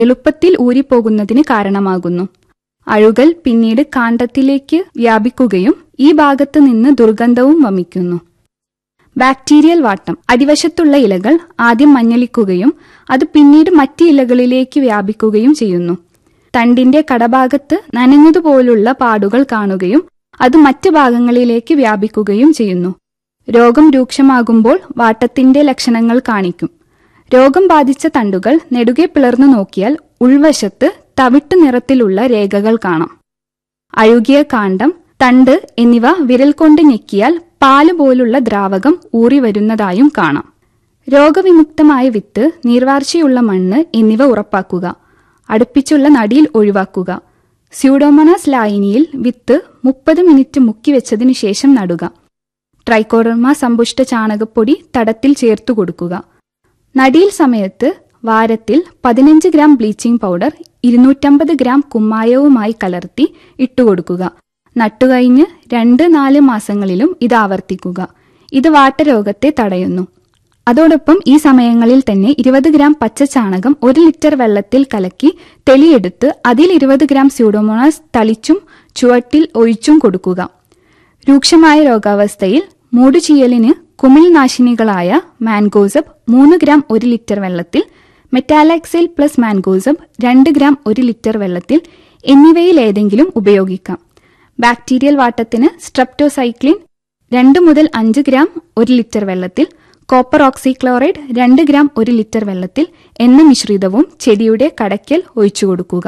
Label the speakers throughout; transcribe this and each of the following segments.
Speaker 1: എളുപ്പത്തിൽ ഊരിപ്പോകുന്നതിന് കാരണമാകുന്നു അഴുകൽ പിന്നീട് കാണ്ഡത്തിലേക്ക് വ്യാപിക്കുകയും ഈ ഭാഗത്ത് നിന്ന് ദുർഗന്ധവും വമിക്കുന്നു ബാക്ടീരിയൽ വാട്ടം അടിവശത്തുള്ള ഇലകൾ ആദ്യം മഞ്ഞളിക്കുകയും അത് പിന്നീട് മറ്റ് ഇലകളിലേക്ക് വ്യാപിക്കുകയും ചെയ്യുന്നു തണ്ടിന്റെ കടഭാഗത്ത് നനഞ്ഞതുപോലുള്ള പാടുകൾ കാണുകയും അത് മറ്റ് ഭാഗങ്ങളിലേക്ക് വ്യാപിക്കുകയും ചെയ്യുന്നു രോഗം രൂക്ഷമാകുമ്പോൾ വാട്ടത്തിന്റെ ലക്ഷണങ്ങൾ കാണിക്കും രോഗം ബാധിച്ച തണ്ടുകൾ നെടുകെ പിളർന്നു നോക്കിയാൽ ഉൾവശത്ത് തവിട്ടു നിറത്തിലുള്ള രേഖകൾ കാണാം അഴുകിയ കാണ്ഡം തണ്ട് എന്നിവ വിരൽ കൊണ്ട് ഞെക്കിയാൽ പാല് പോലുള്ള ദ്രാവകം ഊറി വരുന്നതായും കാണാം രോഗവിമുക്തമായ വിത്ത് നീർവാർച്ചയുള്ള മണ്ണ് എന്നിവ ഉറപ്പാക്കുക അടുപ്പിച്ചുള്ള നടിയിൽ ഒഴിവാക്കുക സ്യൂഡോമോണാസ് ലായിനിയിൽ വിത്ത് മുപ്പത് മിനിറ്റ് മുക്കിവെച്ചതിനു ശേഷം നടുക ട്രൈക്കോഡർമ സമ്പുഷ്ട ചാണകപ്പൊടി തടത്തിൽ ചേർത്തു കൊടുക്കുക നടിയിൽ സമയത്ത് വാരത്തിൽ പതിനഞ്ച് ഗ്രാം ബ്ലീച്ചിംഗ് പൗഡർ ഇരുന്നൂറ്റമ്പത് ഗ്രാം കുമ്മായവുമായി കലർത്തി ഇട്ടുകൊടുക്കുക നട്ടുകഴിഞ്ഞ് രണ്ട് നാല് മാസങ്ങളിലും ഇത് ആവർത്തിക്കുക ഇത് വാട്ടരോഗത്തെ തടയുന്നു അതോടൊപ്പം ഈ സമയങ്ങളിൽ തന്നെ ഇരുപത് ഗ്രാം പച്ച ചാണകം ഒരു ലിറ്റർ വെള്ളത്തിൽ കലക്കി തെളിയെടുത്ത് അതിൽ ഇരുപത് ഗ്രാം സ്യൂഡോമോണാസ് തളിച്ചും ചുവട്ടിൽ ഒഴിച്ചും കൊടുക്കുക രൂക്ഷമായ രോഗാവസ്ഥയിൽ മൂടുചീയലിന് കുമിൾനാശിനികളായ മാൻഗോസബ് മൂന്ന് ഗ്രാം ഒരു ലിറ്റർ വെള്ളത്തിൽ മെറ്റാലാക്സൈൽ പ്ലസ് മാൻഗോസബ് രണ്ട് ഗ്രാം ഒരു ലിറ്റർ വെള്ളത്തിൽ എന്നിവയിൽ ഏതെങ്കിലും ഉപയോഗിക്കാം ബാക്ടീരിയൽ വാട്ടത്തിന് സ്ട്രെപ്റ്റോസൈക്ലിൻ രണ്ട് മുതൽ അഞ്ച് ഗ്രാം ഒരു ലിറ്റർ വെള്ളത്തിൽ കോപ്പർ ഓക്സിക്ലോറൈഡ് രണ്ട് ഗ്രാം ഒരു ലിറ്റർ വെള്ളത്തിൽ എന്ന മിശ്രിതവും ചെടിയുടെ കടയ്ക്കൽ ഒഴിച്ചു കൊടുക്കുക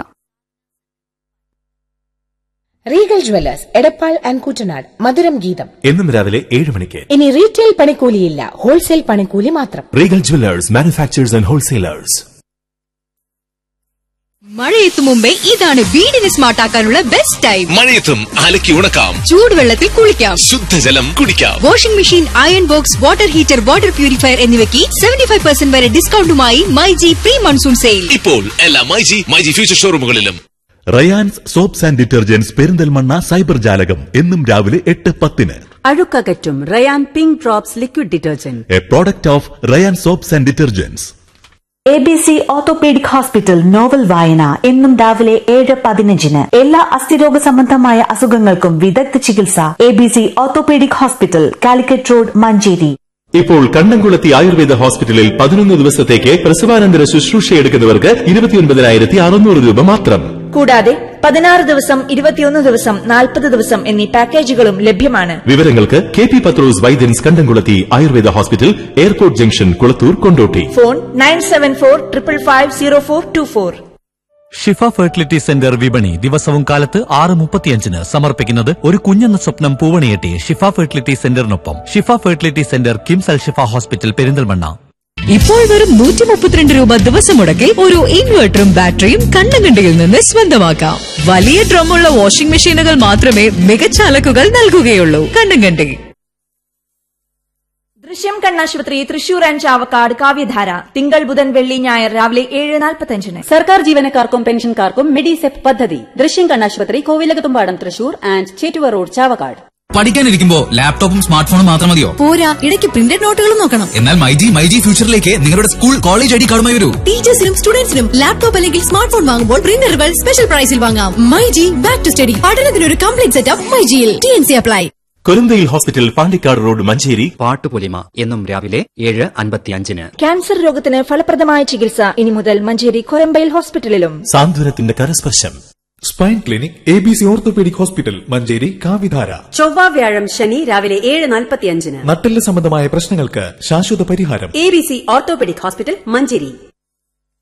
Speaker 2: Regal jewellers Edappal and Kuttanad മധുരം ഗീതം
Speaker 3: എന്നും രാവിലെ ഏഴ് മണിക്ക്
Speaker 2: ഇനി റീറ്റെയിൽ പണിക്കൂലിയില്ല ഹോൾസെയിൽ പണിക്കൂലി മാത്രം
Speaker 3: Regal jewellers manufacturers and wholesalers
Speaker 4: മഴയെത്തും മുമ്പേ ഇതാണ് വീടിനെ സ്മാർട്ട് ആക്കാനുള്ള ബെസ്റ്റ് ടൈം
Speaker 5: മഴയത്തും അലക്കി ഉണക്കാം
Speaker 4: ചൂടുവെള്ളത്തിൽ കുളിക്കാം
Speaker 5: ശുദ്ധജലം കുടിക്കാം
Speaker 4: washing machine iron box water heater water purifier എന്നിവയ്ക്ക് സെവന്റി ഫൈവ് പെർസെന്റ് വരെ ഡിസ്കൗണ്ടുമായി മൈജി പ്രീ മൺസൂൺ സെയിൽ
Speaker 5: ഇപ്പോൾ എല്ലാ മൈജി മൈജി ഫ്യൂച്ചർ ഷോറൂമുകളിലും
Speaker 3: Rayans soaps and detergents Perinthalmanna cyber ജാലകം എന്നും രാവിലെ എട്ട് പത്തിന്
Speaker 6: അഴുക്കകറ്റും Rayan pink drops liquid detergent
Speaker 3: a product of Rayan soaps and detergents
Speaker 7: A B C orthopaedic hospital novel വായന എന്നും രാവിലെ ഏഴ് പതിനഞ്ചിന് എല്ലാ അസ്ഥിരോഗ സംബന്ധമായ അസുഖങ്ങൾക്കും വിദഗ്ധ ചികിത്സ A B C orthopaedic hospital Calicut road Manjeri
Speaker 3: ഇപ്പോൾ കണ്ണംകുളത്തി ആയുർവേദ ഹോസ്പിറ്റലിൽ പതിനൊന്ന് ദിവസത്തേക്ക് പ്രസവാനന്തര ശുശ്രൂഷ എടുക്കുന്നവർക്ക് ഇരുപത്തിയൊൻപതിനായിരത്തി അറുന്നൂറ് രൂപ മാത്രം
Speaker 8: കൂടാതെ പതിനാറ് ദിവസം ഇരുപത്തിയൊന്ന് ദിവസം നാൽപ്പത് ദിവസം എന്നീ പാക്കേജുകളും ലഭ്യമാണ്
Speaker 3: വിവരങ്ങൾക്ക് K P Pathros Vaidyans Kandamkulathi Ayurveda hospital airport junction Kulathur Kondotty
Speaker 8: phone nine seven four triple five zero four two four
Speaker 9: Shifa fertility centre വിപണി ദിവസവും കാലത്ത് ആറ് മുപ്പത്തിയഞ്ചിന് സമർപ്പിക്കുന്നത് ഒരു കുഞ്ഞെന്ന സ്വപ്നം പൂവണിയെട്ടി ഷിഫ ഫെർട്ടിലിറ്റി സെന്ററിനൊപ്പം Shifa fertility centre KIMS Al Shifa hospital Perinthalmanna
Speaker 4: ഇപ്പോൾ വെറും നൂറ്റി മുപ്പത്തിരണ്ട് രൂപ ദിവസം മുടക്കിൽ ഒരു ഇൻവെർട്ടറും ബാറ്ററിയും കണ്ണങ്കണ്ടിയിൽ നിന്ന് സ്വന്തമാക്കാം വലിയ ഡ്രമ്മുള്ള വാഷിംഗ് മെഷീനുകൾ മാത്രമേ മികച്ച അലക്കുകൾ നൽകുകയുള്ളൂ കണ്ണങ്കണ്ടി
Speaker 8: ദൃശ്യം കണ്ണാശുപത്രി തൃശൂർ ആൻഡ് ചാവക്കാട് കാവ്യധാര തിങ്കൾ ബുധൻ വെള്ളി ഞായർ രാവിലെ ഏഴ് നാൽപ്പത്തഞ്ചിന്
Speaker 6: സർക്കാർ ജീവനക്കാർക്കും പെൻഷൻകാർക്കും മെഡിസെപ് പദ്ധതി ദൃശ്യം കണ്ണാശുപത്രി കോവിലകത്തുംപാടം തൃശൂർ ആൻഡ് ചേറ്റുവ റോഡ് ചാവക്കാട്
Speaker 10: പഠിക്കാനിരിക്കുമ്പോ ലാപ്ടോപ്പും സ്മാർട്ട് ഫോണും മാത്രം മതിയോ
Speaker 4: പോരാ ഇടയ്ക്ക് പ്രിന്റഡ് നോട്ടുകളും നോക്കണം
Speaker 10: എന്നാൽ മൈജി മൈജി ഫ്യൂച്ചറിലേക്ക് നിങ്ങളുടെ സ്കൂൾ കോളേജ് ഐ ഡി കാർഡുമായി വരൂ
Speaker 4: ടീച്ചേഴ്സിനും സ്റ്റുഡൻസിനും ലാപ്ടോപ്പ് അല്ലെങ്കിൽ സ്മാർട്ട് ഫോൺ വാങ്ങുമ്പോൾ പ്രിന്ററുകൾ സ്പെഷ്യൽ പ്രൈസിൽ വാങ്ങാം മൈജി ബാക്ക് ടു സ്റ്റഡി പഠനത്തിനൊരു കംപ്ലീറ്റ് സെറ്റപ്പ് മൈജിയിൽ T N C apply
Speaker 3: Koranthayil hospital Pandikkad road Manjeri
Speaker 11: പാട്ടുപൊലിമ എന്നും രാവിലെ ഏഴ് അൻപത്തിയഞ്ചിന്
Speaker 8: ക്യാൻസർ രോഗത്തിന് ഫലപ്രദമായ ചികിത്സ ഇനി മുതൽ മഞ്ചേരി കൊരമ്പയിൽ ഹോസ്പിറ്റലിലും
Speaker 3: സാന്ത്വനത്തിന്റെ കരസ്പർശം
Speaker 12: spine clinic A B C orthopaedic hospital Manjeri കാവിധാര
Speaker 6: ചൊവ്വ വ്യാഴം ശനി രാവിലെ ഏഴ് നാൽപ്പത്തിയഞ്ചിന്
Speaker 12: നട്ടെല്ല് സംബന്ധമായ പ്രശ്നങ്ങൾക്ക് ശാശ്വത പരിഹാരം
Speaker 6: A B C orthopaedic hospital Manjeri